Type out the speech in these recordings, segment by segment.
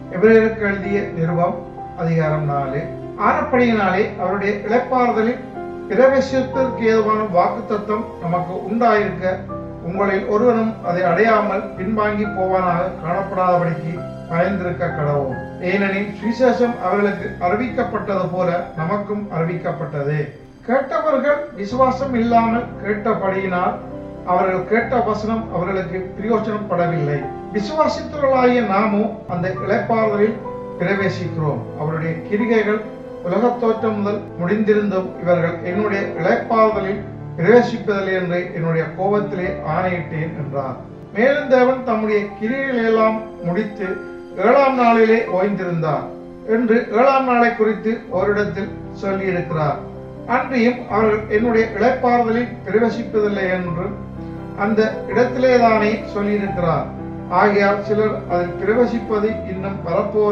எபிரேயருக்கு எழுதிய நிருபம் அதிகாரம் நாலு ஆனப்படியினாலே அவருடைய இழைப்பாறுதலில் பிரவேசத்திற்கு ஏதுவான வாக்குத்தத்தம் நமக்கு உண்டாயிருக்க உங்களில் ஒருவனும் அதை அடையாமல் பின்வாங்கி போவானாக காணப்படாதபடிக்கு பயந்திருக்க கடவும் ஏனெனில் சுவிசேஷம் அவர்களுக்கு அறிவிக்கப்பட்டது போல நமக்கும் அறிவிக்கப்பட்டது கேட்டவர்கள் விசுவாசம் இல்லாமல் கேட்டபடியினால் அவர்கள் கேட்ட வசனம் அவர்களுக்கு பிரயோஜனப்படவில்லை விசுவாசித்தவர்களாகிய நாமோ அந்த இழைப்பாறுதலில் பிரவேசிக்கிறோம் அவருடைய கிரிகைகள் உலகத் தோற்றம் முதல் முடிந்திருந்தும் இவர்கள் என்னுடைய இழைப்பாறுதலில் பிரவேசிப்பதில்லை என்று என்னுடைய கோபத்திலே ஆணையிட்டேன் என்றார் மேலும் தேவன் தம்முடைய கிரிகளை எல்லாம் முடித்து ஏழாம் நாளிலே ஓய்ந்திருந்தார் என்று ஏழாம் நாளை குறித்து ஓரிடத்தில் சொல்லியிருக்கிறார் அன்றியும் அவர்கள் என்னுடைய இழைப்பாறுதலில் பிரவேசிப்பதில்லை என்றும் அந்த இடத்திலேதானே சொல்லியிருக்கிறார் ஆகையால் சிலர் அதில் பிரவேசிப்பது இன்னும் வரப்போற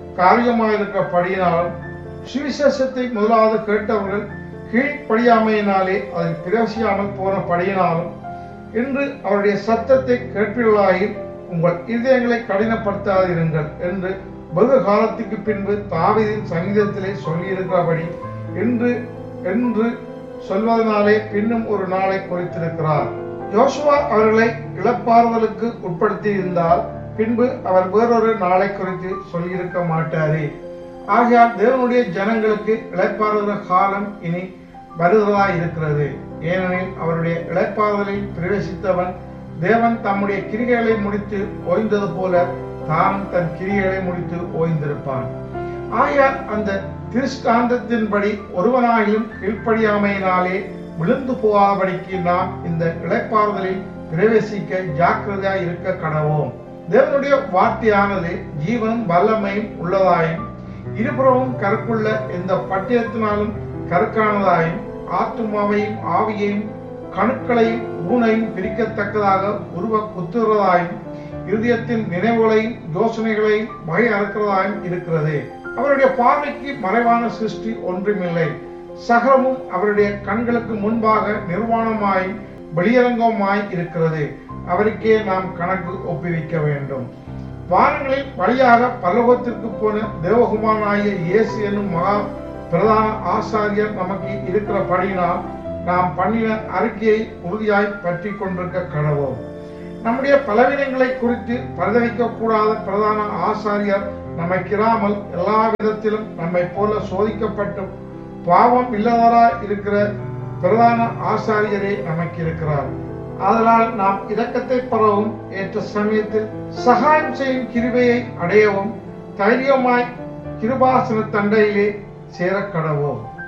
காரியமாயிருக்கிறபடியினாலும் சுவிசேஷத்தை முதலாவது கேட்டவர்கள் கீழ்ப்படியாமையினாலே அதில் பிரவேசியாமல் போன படியினாலும் இன்று அவருடைய சத்தத்தை கேட்பீர்களாயில் உங்கள் இதயங்களை கடினப்படுத்தாதிருங்கள் என்று வெகு காலத்துக்கு பின்பு தாவீதின் சங்கீதத்திலே சொல்லியிருக்கிறபடி இன்று என்று சொல்வதனாலே பின்னும் ஒரு நாளை குறித்திருக்கிறார் யோசுவா அவர்களை இழப்பாறுதலுக்கு உட்படுத்தி இருந்தால் பின்பு அவர் வேறொரு நாளை குறித்து சொல்லியிருக்க மாட்டாரே ஆகையால் தேவனுடைய ஜனங்களுக்கு இழைப்பாறுதல் காலம் இனி வருவதா இருக்கிறது ஏனெனில் அவருடைய இழைப்பாறுதலில் பிரவேசித்தவன் தேவன் தம்முடைய கிரிகைகளை முடித்து ஓய்ந்தது போல தானும் தன் கிரிகைகளை முடித்து ஓய்ந்திருப்பான் ஆகையால் அந்த திருஷ்டாந்தத்தின்படி ஒருவனாகிலும் கீழ்ப்படியாமையினாலே விழுந்து போகாதபடிக்கு நாம் இந்த இழைப்பாறுதலில் பிரவேசிக்க ஜாக்கிரதையாய் இருக்க கடவோம் தேவனுடைய வார்த்தையானது ஜீவனும் வல்லமையும் உள்ளதாயும் இருபுறமும் கருக்குள்ள எந்த பட்டியத்தினாலும் கருக்கானதாயும் ஆத்துமாவையும் ஆவியையும் கணுக்களையும் ஊனையும் பிரிக்கத்தக்கதாக உருவ குத்துகிறதாயும் இருதயத்தின் நினைவுகளையும் யோசனைகளையும் வகை அறுக்கிறதாயும் இருக்கிறது அவருடைய பார்வைக்கு மறைவான சிருஷ்டி ஒன்றுமில்லை சகலமும் அவருடைய கண்களுக்கு முன்பாக நிர்வாணமாய் வெளியரங்கமாய் இருக்கிறது அவருக்கே நாம் கணக்கு ஒப்புவிக்க வேண்டும் வானங்களில் வழியாக பரலோகத்திற்கு போன தேவகுமாரனாகிய இயேசு என்னும் மகா பிரதான ஆசாரியர் நமக்கு இருக்கிறபடியினால் நாம் பண்ணின அறிக்கையை உறுதியாய் பற்றி கொண்டிருக்க கடவோம் நம்முடைய பலவீனங்களை குறித்து பரிதவிக்க கூடாத பிரதான ஆசாரியர் நமக்கிராமல் எல்லா விதத்திலும் நம்மை போல சோதிக்கப்பட்டும் பாவம் இல்லாதவராய் இருக்கிற பிரதான ஆசாரியரே நமக்கு இருக்கிறார் அதனால் நாம் இரக்கத்தை பெறவும் ஏற்ற சமயத்தில் சகாயம் செய்யும் கிருபையை அடையவும் தைரியமாய் கிருபாசன தண்டையிலே சேரக்கடவோம்